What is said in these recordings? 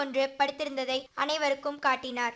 ஒன்று படுத்திருந்ததை அனைவருக்கும் காட்டினார்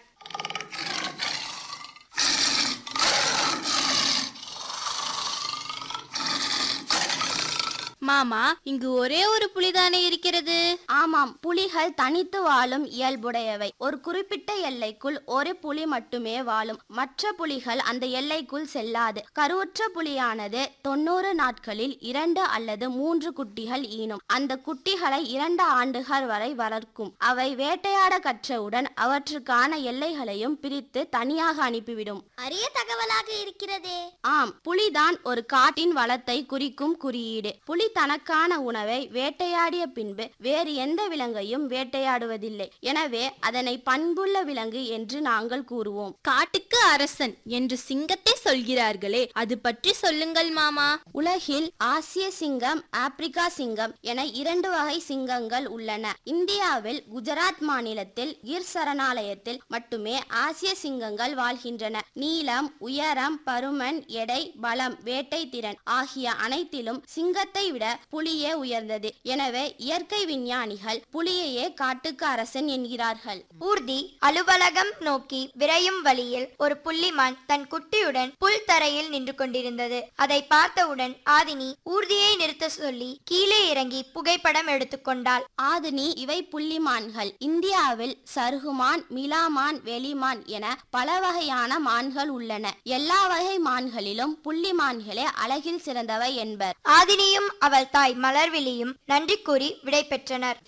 மாமா இங்கு ஒரே ஒரு புலிதானே இருக்கிறது ஆமாம் புலிகள் தனித்து வாழும் இயல்புடையவை ஒரு குறிப்பிட்ட எல்லைக்குள் ஒரு புலி மட்டுமே வாழும் மற்ற புலிகள் அந்த எல்லைக்குள் செல்லாது கருவுற்ற புலியானது தொண்ணூறு நாட்களில் இரண்டு அல்லது மூன்று குட்டிகள் ஈனும் அந்த குட்டிகளை இரண்டு ஆண்டுகள் வரை வளர்க்கும் அவை வேட்டையாட கற்றவுடன் அவற்றுக்கான எல்லைகளையும் பிரித்து தனியாக அனுப்பிவிடும் அரிய தகவலாக இருக்கிறதே ஆம் புலிதான் ஒரு காட்டின் வளத்தை குறிக்கும் குறியீடு புலி தனக்கான உணவை வேட்டையாடிய பின்பு வேறு எந்த விலங்கையும் வேட்டையாடுவதில்லை எனவே அதனை பண்புள்ள விலங்கு என்று நாங்கள் கூறுவோம் காட்டுக்கு அரசன் என்று சிங்கத்தை சொல்கிறார்களே அது பற்றி சொல்லுங்கள் மாமா உலகில் ஆசிய சிங்கம் ஆப்பிரிக்கா சிங்கம் என இரண்டு வகை சிங்கங்கள் உள்ளன இந்தியாவில் குஜராத் மாநிலத்தில் கிர் சரணாலயத்தில் மட்டுமே ஆசிய சிங்கங்கள் வாழ்கின்றன நீளம் உயரம் பருமன் எடை பலம் வேட்டை திறன் ஆகிய அனைத்திலும் சிங்கத்தை விட புலியே உயர்ந்தது எனவே இயற்கை விஞ்ஞானிகள் புலியையே காட்டுக்கு அரசன் என்கிறார்கள் ஊர்தி அலுவலகம் நோக்கி விரையும் வழியில் ஒரு புள்ளிமான் தன் குட்டியுடன் புல் தரையில் நின்று கொண்டிருந்தது அதை பார்த்தவுடன் ஆதினி ஊர்தியை நிறுத்த சொல்லி கீழே இறங்கி புகைப்படம் எடுத்துக்கொண்டாள் ஆதினி இவை புள்ளிமான்கள் இந்தியாவில் சருகுமான் மிலாமான் வெளிமான் என பல வகையான மான்கள் உள்ளன எல்லா வகை மான்களிலும் புள்ளிமான்களே அழகில் சிறந்தவை என்பர் ஆதினியும் அவள் தாய் மலர்விழியும் நன்றி கூறி விடை பெற்றனர்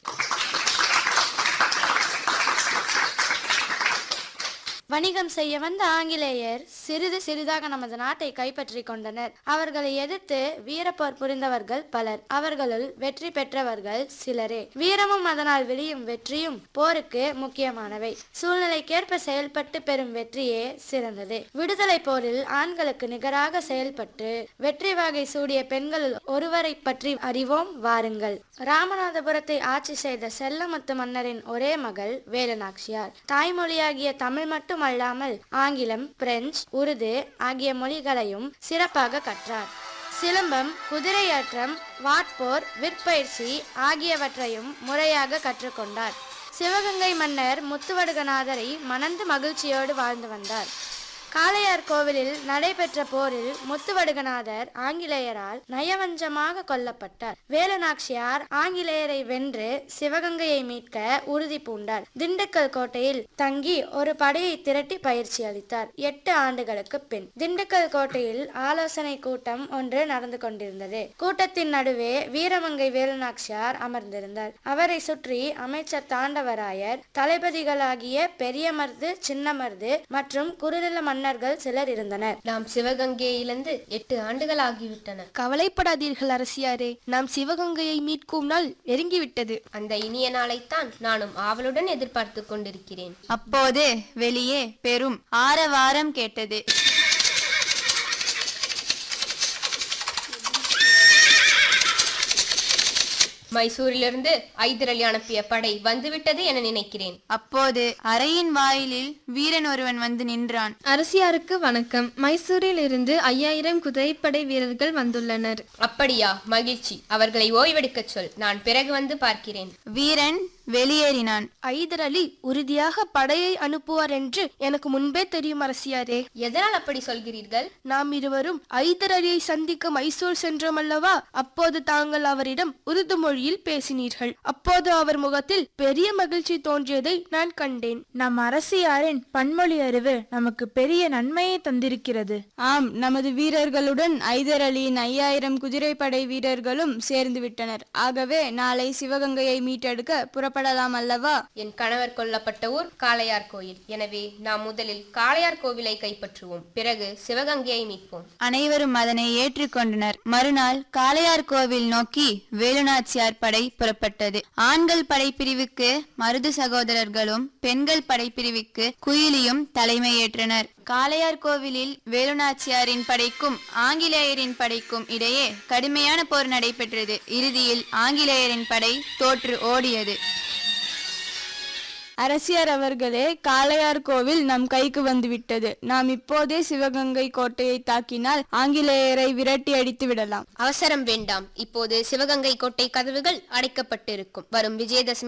வணிகம் செய்ய வந்த ஆங்கிலேயர் சிறிது சிறிதாக நமது நாட்டை கைப்பற்றி கொண்டனர் அவர்களை எதிர்த்து வீரப்போர் புரிந்தவர்கள் பலர் அவர்களுள் வெற்றி பெற்றவர்கள் சிலரே வீரமும் அதனால் வெளியும் வெற்றியும் போருக்கு முக்கியமானவை சூழ்நிலைக்கேற்ப செயல்பட்டு பெறும் வெற்றியே சிறந்தது விடுதலை போரில் ஆண்களுக்கு நிகராக செயல்பட்டு வெற்றி வகை சூடிய பெண்களுள் ஒருவரை பற்றி அறிவோம் வாருங்கள் ராமநாதபுரத்தை ஆட்சி செய்த செல்லமுத்து மன்னரின் ஒரே மகள் வேலுநாச்சியார் தாய்மொழியாகிய தமிழ் மட்டுமல்லாமல் ஆங்கிலம் பிரெஞ்சு உருது ஆகிய மொழிகளையும் சிறப்பாக கற்றார் சிலம்பம் குதிரையாற்றம் வாட்போர் விற்பயிற்சி ஆகியவற்றையும் முறையாக கற்றுக்கொண்டார் சிவகங்கை மன்னர் முத்துவடுகநாதரை மணந்து மகிழ்ச்சியோடு வாழ்ந்து வந்தார் காளையார் கோவிலில் நடைபெற்ற போரில் முத்துவடுகநாதர் ஆங்கிலேயரால் நயவஞ்சமாக கொல்லப்பட்டார் வேலுநாச்சியார் ஆங்கிலேயரை வென்று சிவகங்கையை மீட்க உறுதி பூண்டார் திண்டுக்கல் கோட்டையில் தங்கி ஒரு படையை திரட்டி பயிற்சி அளித்தார் எட்டு ஆண்டுகளுக்கு பின் திண்டுக்கல் கோட்டையில் ஆலோசனை கூட்டம் ஒன்று நடந்து கொண்டிருந்தது கூட்டத்தின் நடுவே வீரமங்கை வேலுநாச்சியார் அமர்ந்திருந்தார் அவரை சுற்றி அமைச்சர் தாண்டவராயர் தளபதிகளாகிய பெரியமருது சின்னமருது மற்றும் குறுநில மன்னர்கள் சிலர் இருந்தனர் நாம் சிவகங்கையிலிருந்து எட்டு ஆண்டுகள் ஆகிவிட்டன கவலைப்படாதீர்கள் அரசியாரே நாம் சிவகங்கையை மீட்கும் நாள் நெருங்கிவிட்டது அந்த இனிய நாளைத்தான் நானும் ஆவலுடன் எதிர்பார்த்து கொண்டிருக்கிறேன் அப்போது வெளியே பெரும் ஆரவாரம் கேட்டது மைசூரிலிருந்து ஐதர் அலி அனுப்பிய படை வந்துவிட்டது என நினைக்கிறேன் அப்போது அறையின் வாயிலில் வீரன் ஒருவன் வந்து நின்றான் அரசியாருக்கு வணக்கம் மைசூரில் இருந்து ஐயாயிரம் குதிரைப்படை வீரர்கள் வந்துள்ளனர் அப்படியா மகிழ்ச்சி அவர்களை ஓய்வெடுக்கச் சொல் நான் பிறகு வந்து பார்க்கிறேன் வீரன் வெளியேறினான் ஐதர் அலி உறுதியாக படையை அனுப்புவார் என்று எனக்கு முன்பே தெரியும் அரசியாரே எதனால் அப்படி சொல்கிறீர்கள் நாம் இருவரும் ஐதர் அலியை சந்திக்க மைசூர் சென்றோம் அல்லவா அப்போது தாங்கள் அவரிடம் உருது மொழியில் பேசினீர்கள் அப்போது அவர் முகத்தில் பெரிய மகிழ்ச்சி தோன்றியதை நான் கண்டேன் நம் அரசியாரின் பன்மொழி அறிவு நமக்கு பெரிய நன்மையை தந்திருக்கிறது ஆம் நமது வீரர்களுடன் ஐதர் அலியின் ஐயாயிரம் குதிரைப்படை வீரர்களும் சேர்ந்து விட்டனர் ஆகவே நாளை சிவகங்கையை மீட்டெடுக்க புறப்படலாம் அல்லவா என் கணவர் கொல்லப்பட்ட ஊர் காளையார் கோயில் எனவே நாம் முதலில் காளையார் கோவிலை கைப்பற்றுவோம் பிறகு சிவகங்கையை மீட்போம் அனைவரும் அதனை ஏற்றுக்கொண்டனர் மறுநாள் காளையார் கோவில் நோக்கி வேலுநாச்சியார் படை புறப்பட்டது ஆண்கள் படைப்பிரிவுக்கு மருது சகோதரர்களும் பெண்கள் படைப்பிரிவுக்கு குயிலியும் தலைமையேற்றனர் காளையார் கோவிலில் வேலுநாச்சியாரின் படைக்கும் ஆங்கிலேயரின் படைக்கும் இடையே கடுமையான போர் நடைபெற்றது இறுதியில் ஆங்கிலேயரின் படை தோற்று ஓடியது அரசியார் அவர்களே காளையார் கோவில் நம் கைக்கு வந்துவிட்டது நாம் இப்போதே சிவகங்கை கோட்டையை தாக்கினால் ஆங்கிலேயரை விரட்டி அடித்து விடலாம் அவசரம் வேண்டாம் இப்போது சிவகங்கை கோட்டை கதவுகள் அடைக்கப்பட்டிருக்கும் வரும் விஜயதசமி